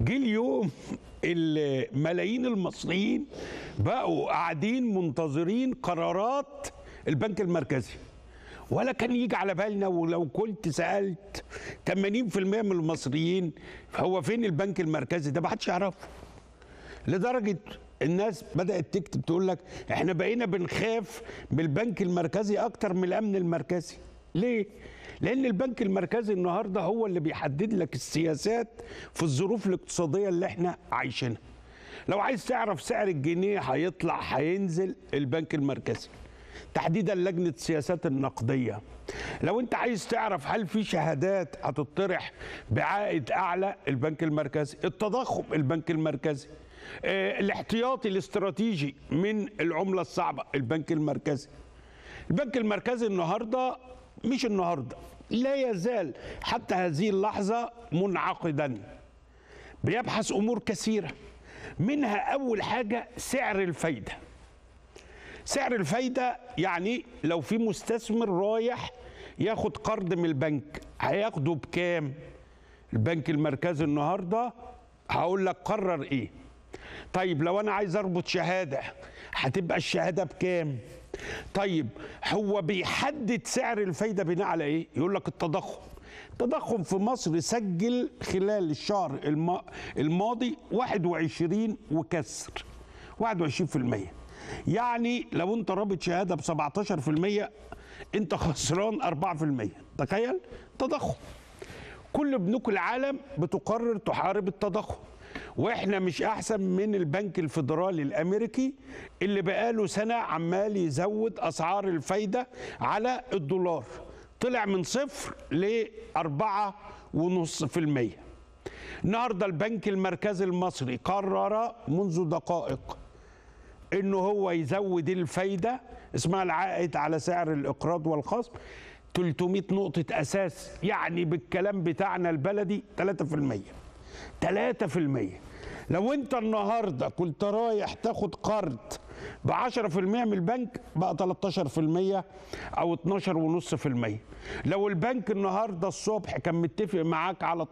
جه اليوم ال- ملايين المصريين بقوا قاعدين منتظرين قرارات البنك المركزي ولا كان يجي على بالنا ولو كنت سالت 80% من المصريين هو فين البنك المركزي ده ما حدش يعرفه لدرجه الناس بدات تكتب تقول لك احنا بقينا بنخاف من البنك المركزي اكتر من الامن المركزي ليه لان البنك المركزي النهارده هو اللي بيحدد لك السياسات في الظروف الاقتصاديه اللي احنا عايشينها لو عايز تعرف سعر الجنيه هيطلع هينزل البنك المركزي تحديدا لجنه السياسات النقديه لو انت عايز تعرف هل في شهادات هتطرح بعائد اعلى البنك المركزي التضخم البنك المركزي آه، الاحتياطي الاستراتيجي من العمله الصعبه البنك المركزي البنك المركزي النهارده مش النهارده لا يزال حتى هذه اللحظه منعقدا بيبحث امور كثيره منها اول حاجه سعر الفايده سعر الفايده يعني لو في مستثمر رايح ياخد قرض من البنك هياخده بكام البنك المركزي النهارده هقول لك قرر ايه طيب لو انا عايز اربط شهاده هتبقى الشهاده بكام طيب هو بيحدد سعر الفايده بناء على ايه يقول لك التضخم التضخم في مصر سجل خلال الشهر الما- الماضي 21 وكسر 21% يعني لو انت رابط شهاده ب 17% انت خسران 4% تخيل تضخم كل بنوك العالم بتقرر تحارب التضخم واحنا مش احسن من البنك الفيدرالي الامريكي اللي بقاله سنه عمال يزود اسعار الفايده على الدولار طلع من صفر لأربعة ونص في المية النهاردة البنك المركزي المصري قرر منذ دقائق انه هو يزود الفايده اسمها العائد على سعر الاقراض والخصم 300 نقطة أساس يعني بالكلام بتاعنا البلدي 3% 3% لو أنت النهاردة كنت رايح تاخد قرض ب 10% من البنك بقى 13% أو 12.5% لو البنك النهاردة الصبح كان متفق معاك على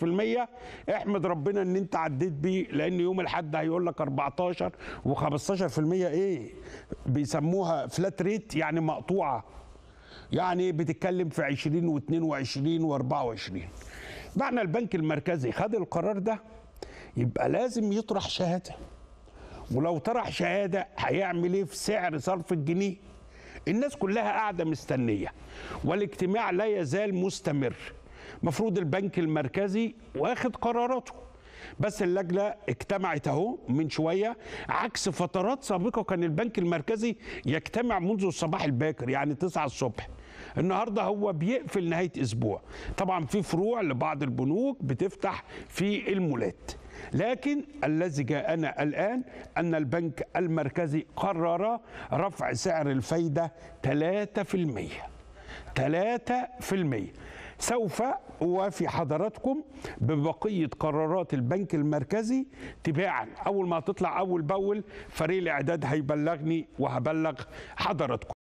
12% احمد ربنا ان انت عديت بيه لان يوم الحد هيقول لك 14 و15% ايه بيسموها فلات ريت يعني مقطوعه يعني بتتكلم في 20 و22 و24 معنى البنك المركزي خد القرار ده يبقى لازم يطرح شهاده ولو طرح شهاده هيعمل ايه في سعر صرف الجنيه الناس كلها قاعده مستنيه والاجتماع لا يزال مستمر مفروض البنك المركزي واخد قراراته بس اللجنه اجتمعت اهو من شويه عكس فترات سابقه كان البنك المركزي يجتمع منذ الصباح الباكر يعني 9 الصبح النهارده هو بيقفل نهايه اسبوع طبعا في فروع لبعض البنوك بتفتح في المولات لكن الذي جاءنا الآن أن البنك المركزي قرر رفع سعر الفايدة 3% 3% سوف أوافي حضراتكم ببقية قرارات البنك المركزي تباعا أول ما تطلع أول بأول فريق الإعداد هيبلغني وهبلغ حضراتكم